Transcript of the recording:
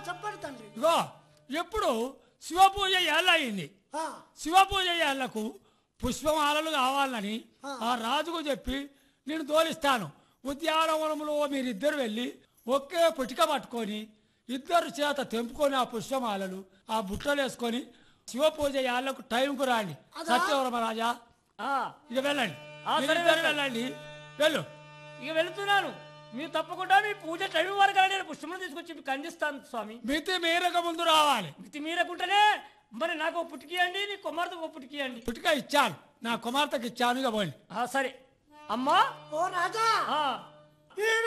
చెప్పండి తండ్రి ఇగో ఎప్పుడు శివ పూజ ఏళ్ళ అయింది ఆ, శివ పూజ ఏళ్లకు పుష్పమాలలు కావాలని ఆ రాజుకు చెప్పి నేను తోలిస్తాను ఉద్యానవనంలో మీరిద్దరు వెళ్ళి ఒకే పుటిక పట్టుకొని ఇద్దరు చేత తెంపుకొని ఆ పుష్పమాలలు ఆ బుట్టలు వేసుకొని శివ పూజ ఏళ్లకు టైంకు రాండి సత్యవరమ రాజా ఆ, ఇక వెళ్ళండి ఆ, సరే, మీరిద్దరు వెళ్తాను. వెళ్ళండి వెళ్ళు ఇక వెళుతున్నాను మీరు తప్పకుండా మీ పూజ టైం వరకు నేను పుష్పములు తీసుకొచ్చి మీకు అందిస్తాను స్వామి మితి మీరక ముందు రావాలి మితి మీరకుంటేనే మరి నాకు ఒక పుట్టికి అండి నీ కుమార్తెకు ఒక పుట్టికి అండి పుటిక ఇచ్చాను నా కుమార్తెకి ఇచ్చాను ఇక పోండి ఆ, సరే అమ్మా ఓ రాజా ఆ, ఈ